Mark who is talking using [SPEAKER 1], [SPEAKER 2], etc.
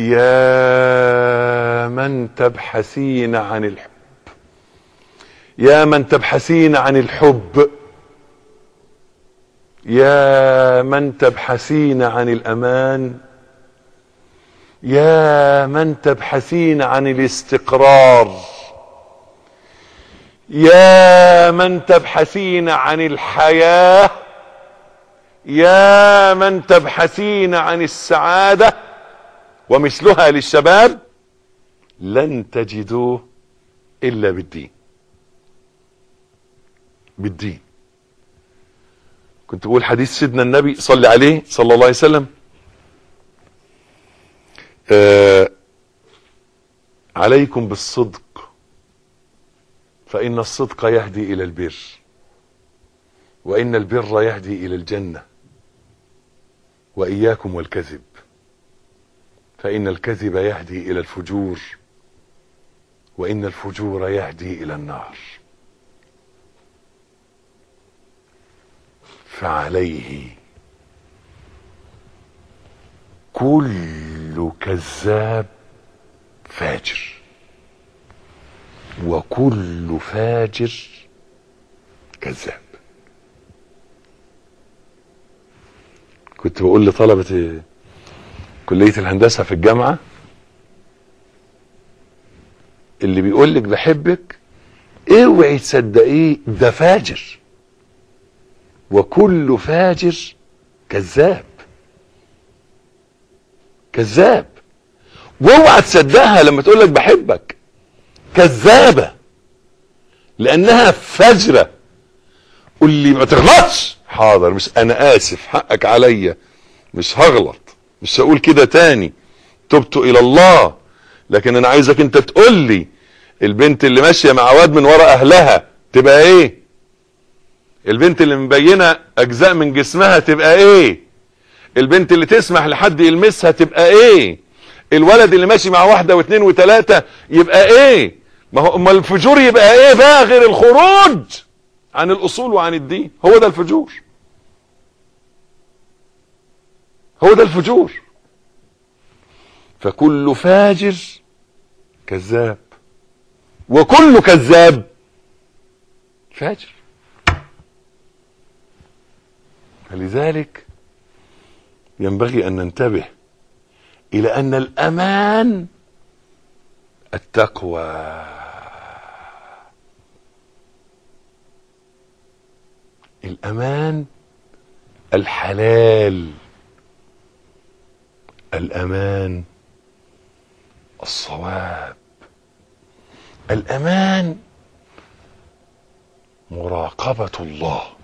[SPEAKER 1] يا من تبحثين عن الحب يا من تبحثين عن الحب يا من تبحثين عن الامان يا من تبحثين عن الاستقرار يا من تبحثين عن الحياه يا من تبحثين عن السعاده ومثلها للشباب لن تجدوه الا بالدين بالدين كنت بقول حديث سيدنا النبي صلى عليه صلى الله عليه وسلم آه عليكم بالصدق فإن الصدق يهدي إلى البر وإن البر يهدي إلى الجنة وإياكم والكذب فإن الكذب يهدي إلى الفجور وإن الفجور يهدي إلى النار فعليه كل كذاب فاجر وكل فاجر كذاب كنت بقول لطلبة كلية الهندسة في الجامعة اللي بيقول لك بحبك اوعي تصدقيه ده فاجر وكل فاجر كذاب كذاب واوعى تصدقها لما تقول لك بحبك كذابة لانها فجرة قول لي ما تغلطش حاضر مش انا اسف حقك عليا مش هغلط مش هقول كده تاني تبت الى الله لكن انا عايزك انت تقول لي البنت اللي ماشيه مع واد من ورا اهلها تبقى ايه البنت اللي مبينه اجزاء من جسمها تبقى ايه البنت اللي تسمح لحد يلمسها تبقى ايه الولد اللي ماشي مع واحده واثنين وثلاثه يبقى ايه ما هو اما الفجور يبقى ايه بقى غير الخروج عن الاصول وعن الدين هو ده الفجور هو ده الفجور فكل فاجر كذاب وكل كذاب فاجر فلذلك ينبغي ان ننتبه الى ان الامان التقوى الامان الحلال الامان الصواب الامان مراقبه الله